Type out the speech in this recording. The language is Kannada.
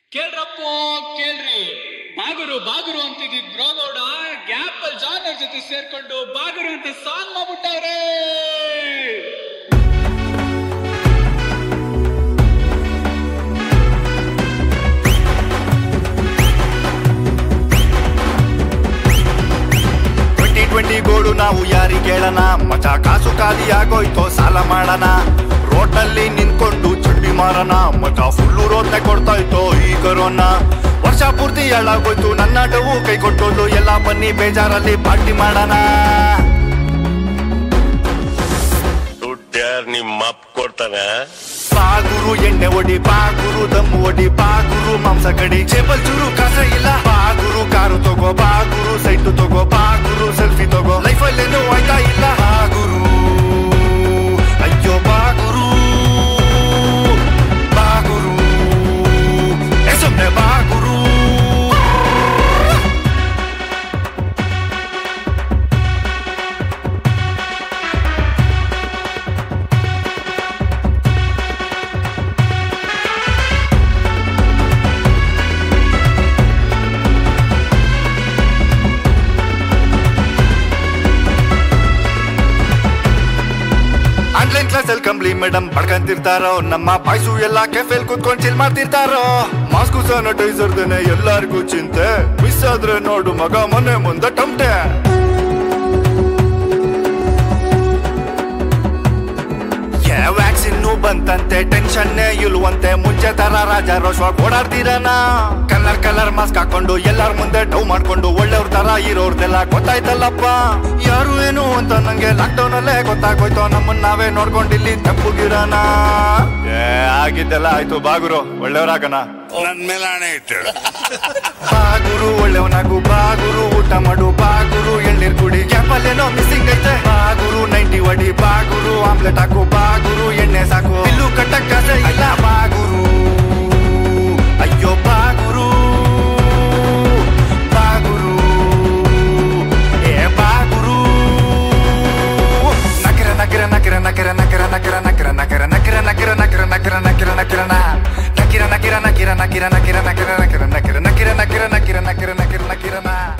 ಕೇಳ್ರಪ್ಪ ಕೇಳ್ರಿ ಬಾಗುರು ಬಾಗುರು ಅಂತಿದ್ದಿದ್ ಬ್ರೋಗೌಡ ಗ್ಯಾಪ್ ಅಲ್ಲಿ ಜಾನರ್ ಜೊತೆ ಸೇರ್ಕೊಂಡು ಬಾಗುರು ಅಂತ ಸಾಂಗ್ ಮಾಡ್ಬಿಟ್ಟವ್ರೆ ಟ್ವೆಂಟಿ ಟ್ವೆಂಟಿ ಗೋಡು ನಾವು ಯಾರಿಗೆ ಕೇಳೋಣ ಮಚ ಕಾಸು ಖಾಲಿ ಆಗೋಯ್ತೋ ಸಾಲ ಮಾಡೋಣ ರೋಡ್ನಲ್ಲಿ ನಿಂತ್ಕೊಂಡು ಚಡ್ಡಿ ಮಾರೋಣ ಮಚ ಫುಲ್ಲು ರೋದ್ನೆ ಕೊಡ್ತಾಯ್ತೋ ಈ ಕೊರೋನಾ ವರ್ಷ ಪೂರ್ತಿ ಹಾಳಾಗೋಯ್ತು ನನ್ನಾಟವು ಕೈ ಕೊಟ್ಟೋದು ಎಲ್ಲ ಬನ್ನಿ ಬೇಜಾರಲ್ಲಿ ಪಾರ್ಟಿ ಮಾಡೋಣ ದುಡ್ಡ್ಯಾರ್ ನಿಮ್ಮ ಅಪ್ಪ ಕೊಡ್ತಾನೆ ಬಾಗುರು ಎಣ್ಣೆ ಒಡಿ ಬಾಗುರು ದಮ್ಮು ಒಡಿ ಬಾಗುರು ಮಾಂಸ ಕಡಿ ಚೇಪಲ್ ಚೂರು ಕಾಸ ಇಲ್ಲ ಬಾಗುರು ಕಾರು ತಗೋ ಬಾಗುರು ಸೈಟು ತಗೋ ಬಾಗುರು ಸೆಲ್ಫಿ ತಗೋ ಲೈಫಲ್ಲೇನು ಆಯ್ತಾ ಇಲ್ಲ ಬಾಗುರು ಅಯ್ಯೋ ಬಾಗುರು ಬಾಗುರು ಏ ಸುಮ್ನೆ ಬಾಗುರು ಆನ್ಲೈನ್ ಕ್ಲಾಸ್ ಅಲ್ಲಿ ಕಂಬ್ಲಿ ಮೇಡಮ್ ಪಡ್ಕಂತಿರ್ತಾರೋ ನಮ್ಮ ಬಾಯ್ಸು ಎಲ್ಲ ಕೆಫೆಲ್ ಕುತ್ಕೊಂಡ್ ಚಿಲ್ ಮಾಡ್ತಿರ್ತಾರೋ ಮಾಸ್ಕು ಸ್ಯಾನಿಟೈಸರ್ ದೇನೆ ಎಲ್ಲಾರ್ಗೂ ಚಿಂತೆ ಮಿಸ್ ಆದ್ರೆ ನೋಡು ಮಗ ಮನೆ ಮುಂದೆ ಟಮ್ಟೆ ವ್ಯಾಕ್ಸಿನ್ ಬಂತಂತೆ ಟೆನ್ಷನ್ನೇ ಇಲ್ವಂತೆ ಮುಂಚೆ ತರ ರಾಜ ರೋಷವಾಗಿ ಓಡಾಡ್ತೀರನ ಕಲರ್ ಕಲರ್ ಮಾಸ್ಕ್ ಹಾಕೊಂಡು ಎಲ್ಲಾರ ಮುಂದೆ ಡೌ ಮಾಡ್ಕೊಂಡು ಒಳ್ಳೆಯವ್ರ ತರ ಇರೋರ್ದೆಲ್ಲ ಗೊತ್ತಾಯ್ತಲ್ಲಪ್ಪ ಯಾರು ಏನು ಅಂತ ನಂಗೆ ಲಾಕ್ಡೌನ್ ಅಲ್ಲೇ ಗೊತ್ತಾಗೋಯ್ತು ನಮ್ಮನ್ನ ನಾವೇ ನೋಡ್ಕೊಂಡಿಲ್ಲಿ ತಪ್ಪುಗಿರೋಣ ಏ ಆಗಿದ್ದೆಲ್ಲ ಆಯ್ತು ಬಾಗುರು ಒಳ್ಳೆಯವ್ರಾಗಣ ನನ್ ಮೇಲೆ ಹಣೆ ಇಟ್ಟು ಬಾಗುರು ಒಳ್ಳೆಯವನಾಗು ಬಾಗುರು ಊಟ ಮಾಡು ಬಾಗುರು ಎಳ್ನೀರ್ ಕುಡಿ ಗ್ಯಾಪಲ್ಲೇನೋ ಮಿಸ್ಸಿಂಗ್ ಐತೆ ಬಾಗುರು ನೈಂಟಿ ಒಡಿ ಬಾಗುರು ಆಮ್ಲೆಟ್ ಹಾಕು ಬಾಗುರು ಎಣ್ಣೆ ಸಾಕು ಇಲ್ಲು ಕಟ್ಟಕ್ ಕಾಸೆ ಇಲ್ಲ ಬಾಗುರು ಅಯ್ಯೋ ಬಾಗುರು ಬಾಗುರು ಏ ಬಾಗುರು ನಕರ ನಕರ ನಕರ ನಕರ ನಕರ ನಕರ ನಕರ ನಕರ ನಕರ ನಕರ ನಕರ ನಕರ ನಕರ ನಕರ ನಕರ ನಕಿರ ನಕಿರ ನಕಿರ ನಕಿರ ನಕಿರ ನಕಿರ ನಕಿರ ನಕಿರ ನಕಿರ ನಕಿರ ನಕಿರ ನಕಿರ ನಕಿರ ನಕಿರ ನಕಿರ